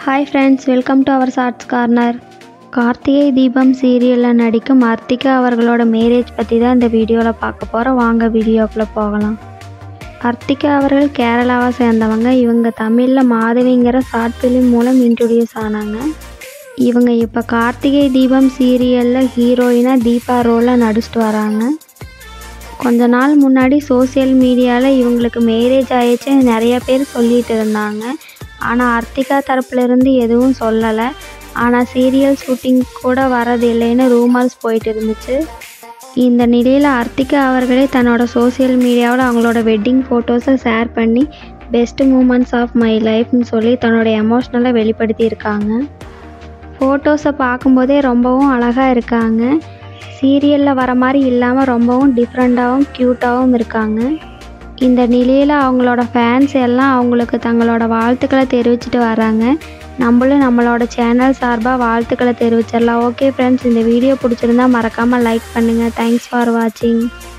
hi friends welcome to our shorts corner Karthigai Deepam சீரியலில் நடிக்கும் அர்த்திகா அவர்களோட மேரேஜ் பற்றி தான் இந்த வீடியோவில் பார்க்க போகிறோம் வாங்க வீடியோக்குள்ளே போகலாம் அர்த்திகா அவர்கள் கேரளாவை சேர்ந்தவங்க இவங்க தமிழில் மாதவிங்கிற ஷார்ட் ஃபிலிம் மூலம் இன்ட்ரடியூஸ் ஆனாங்க இவங்க இப்போ கார்த்திகை தீபம் சீரியலில் ஹீரோயினாக தீபா ரோலில் நடிச்சிட்டு வராங்க கொஞ்ச நாள் முன்னாடி சோஷியல் மீடியாவில் இவங்களுக்கு மேரேஜ் ஆயிடுச்சுன்னு நிறைய பேர் சொல்லிட்டு இருந்தாங்க ஆனால் அர்த்திகா தரப்புலேருந்து எதுவும் சொல்லலை ஆனால் சீரியல் ஷூட்டிங் கூட வரதில்லைன்னு ரூமர்ஸ் போயிட்டு இருந்துச்சு இந்த நிலையில் அர்த்திகா அவர்களே தன்னோட சோஷியல் மீடியாவில் அவங்களோட வெட்டிங் ஃபோட்டோஸை ஷேர் பண்ணி பெஸ்ட் மூமெண்ட்ஸ் ஆஃப் மை லைஃப்னு சொல்லி தன்னோட எமோஷ்னலை வெளிப்படுத்தியிருக்காங்க ஃபோட்டோஸை பார்க்கும்போதே ரொம்பவும் அழகாக இருக்காங்க சீரியலில் வர மாதிரி இல்லாமல் ரொம்பவும் டிஃப்ரெண்ட்டாகவும் க்யூட்டாகவும் இருக்காங்க இந்த நிலையில் அவங்களோட ஃபேன்ஸ் எல்லாம் அவங்களுக்கு தங்களோட வாழ்த்துக்களை தெரிவிச்சிட்டு வராங்க நம்மளும் நம்மளோட சேனல் சார்பாக வாழ்த்துக்களை தெரிவிச்சிடலாம் ஓகே ஃப்ரெண்ட்ஸ் இந்த வீடியோ பிடிச்சிருந்தா மறக்காமல் லைக் பண்ணுங்கள் தேங்க்ஸ் ஃபார் வாட்சிங்